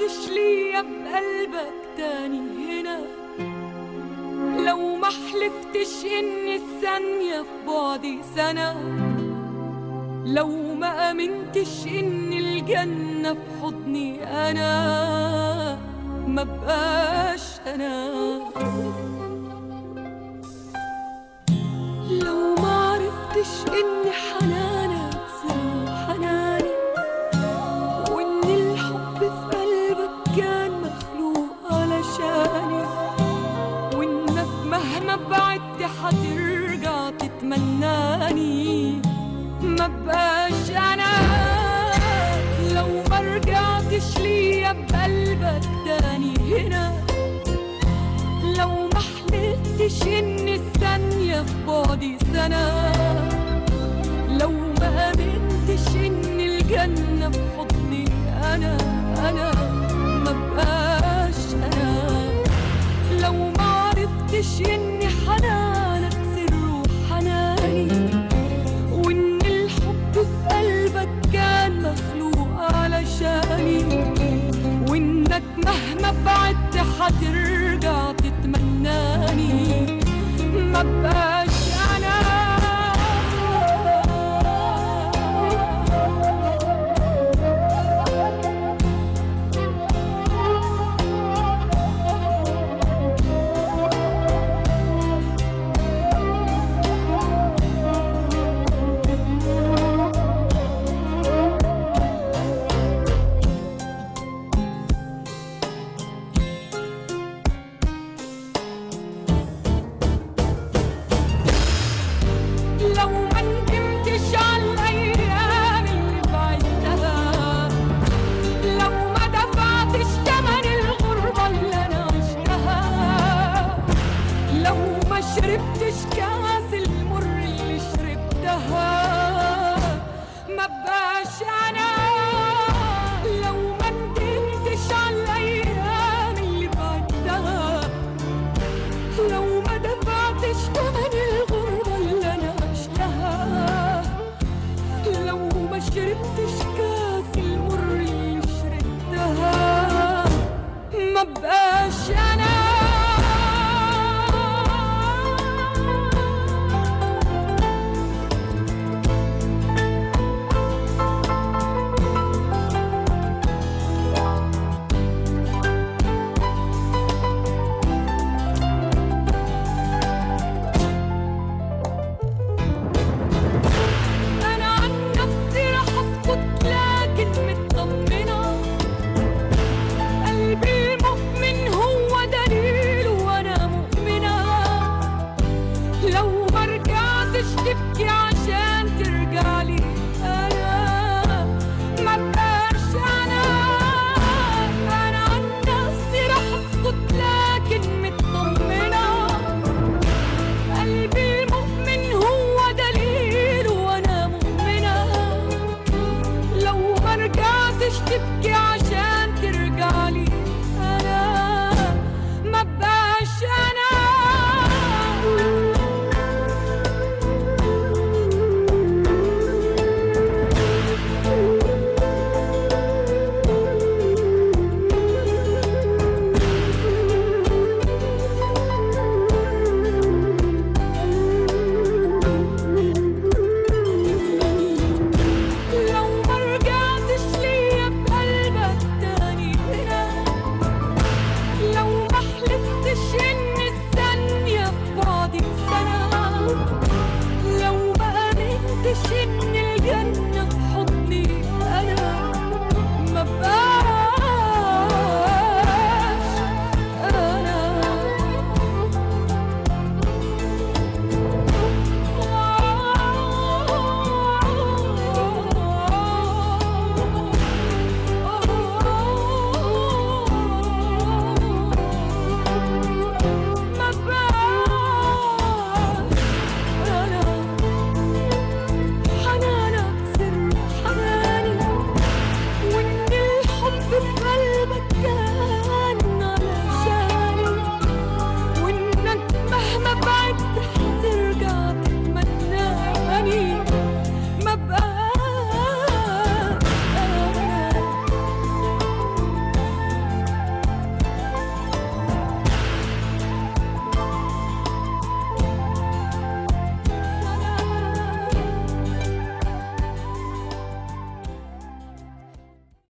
رجعتش ليا بقلبك تاني هنا لو ما حلفتش إن الثانية في بعدي سنة لو ما أمنتش إن الجنة في حضني أنا ما بقاش أنا لو ما عرفتش إن حنانك سر حناني وإن الحب في قلبك كان مخلوق علشاني وإنك مهما بعدت حترجع تتمناني ما بقاش أنا لو ما رجعتش ليا بقلبك تاني هنا لو ما حلفتش إن الثانية في بعدي سنة لو ما آمنتش إن الجنة في حضني أنا أنا ما بقاش أنا لو ما عرفتش إن حنانك سر وحناني وإن الحب في قلبك كان مخلوق علشاني وإنك مهما بعدت حترجع تتمناني ما بقاش أنا لو ما ندمتش على الأيام اللي بعدتها لو ما دفعتش تمن الغربة اللي أنا عشتها لو ما شربتش كاس المر اللي شربتها ما بقاش أنا لو ما ندمتش على الأيام اللي بعدتها لو ما دفعتش تمن الغربة اللي أنا عشتها لو ما شربتش كاس المر اللي شربتها ما بقاش أنا أنا عن نفسي رح أسكت لكن مطمنة قلبي المؤمن هو دليل وأنا مؤمنة لو ما رجعتش تبكي عشان ترجعلي أنا ما بقاش أنا أنا عن نفسي رح أسكت لكن مطمنة قلبي المؤمن هو دليل وانا مؤمنة لو ما رجعتش تبكي عشان ترجعلي انا ما بقاش انا لو ما رجعتش ليا بقلبك تاني هنا لو ما حلفتش ان الثانية في بعدي سنة لو ما آمنتش ان الجنة